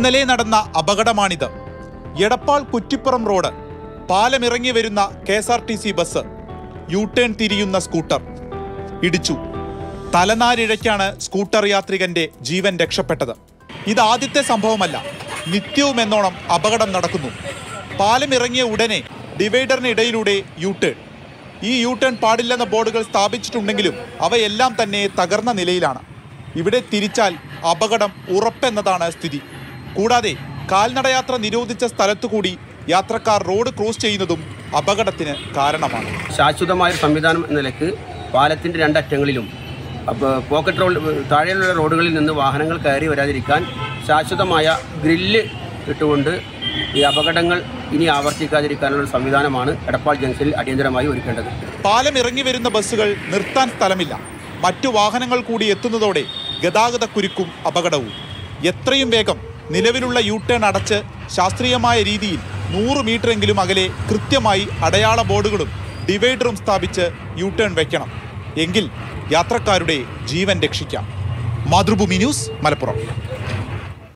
ഇന്നലെ നടന്ന അപകടമാണിത് എടപ്പാൾ കുറ്റിപ്പുറം റോഡ് പാലമിറങ്ങി വരുന്ന K S R T C bus U turn തിരിയുന്ന സ്കൂട്ടർ ഇടിച്ചു തലനാരിഴയ്ക്കാണ് സ്കൂട്ടർ യാത്രികന്റെ ജീവൻ രക്ഷപ്പെട്ടത് ഇത് ആദ്യത്തെ സംഭവമല്ല നിത്യവും എന്നോണം അപകടം നടക്കുന്നു പാലം ഇറങ്ങിയ ഉടനെ ഡിവൈഡറിനിടയിലൂടെ യു ടേൺ ഈ യു ടേൺ പാടില്ലെന്ന ബോർഡുകൾ സ്ഥാപിച്ചിട്ടുണ്ടെങ്കിലും അവയെല്ലാം തന്നെ തകർന്ന നിലയിലാണ് ഇവിടെ തിരിച്ചാൽ അപകടം ഉറപ്പെന്നതാണ് സ്ഥിതി കൂടാതെ കാൽനടയാത്ര നിരോധിച്ച സ്ഥലത്തുകൂടി യാത്രക്കാർ റോഡ് ക്രോസ് ചെയ്യുന്നതും അപകടത്തിന് കാരണമാണ് ശാശ്വതമായ ഒരു സംവിധാനം എന്ന നിലക്ക് പാലത്തിൻ്റെ രണ്ടറ്റങ്ങളിലും അപ്പോൾ പോക്കറ്റ് റോഡ് താഴെയുള്ള റോഡുകളിൽ നിന്ന് വാഹനങ്ങൾ കയറി വരാതിരിക്കാൻ ശാശ്വതമായ ഗ്രില്ല് ഇട്ടുകൊണ്ട് ഈ അപകടങ്ങൾ ഇനി ആവർത്തിക്കാതിരിക്കാനുള്ള ഒരു സംവിധാനമാണ് എടപ്പാൾ ജംഗ്ഷനിൽ അടിയന്തരമായി ഒരുക്കേണ്ടത് പാലം ഇറങ്ങി വരുന്ന ബസ്സുകൾ നിർത്താൻ സ്ഥലമില്ല മറ്റു വാഹനങ്ങൾ കൂടി എത്തുന്നതോടെ ഗതാഗത കുരുക്കും അപകടവും എത്രയും വേഗം നിലവിലുള്ള യു ടേൺ അടച്ച് ശാസ്ത്രീയമായ രീതിയിൽ നൂറ് മീറ്ററെങ്കിലും അകലെ കൃത്യമായി അടയാള ബോർഡുകളും ഡിവൈഡറും സ്ഥാപിച്ച് യു ടേൺ വയ്ക്കണം എങ്കിൽ യാത്രക്കാരുടെ ജീവൻ രക്ഷിക്കാം മാതൃഭൂമി ന്യൂസ് മലപ്പുറം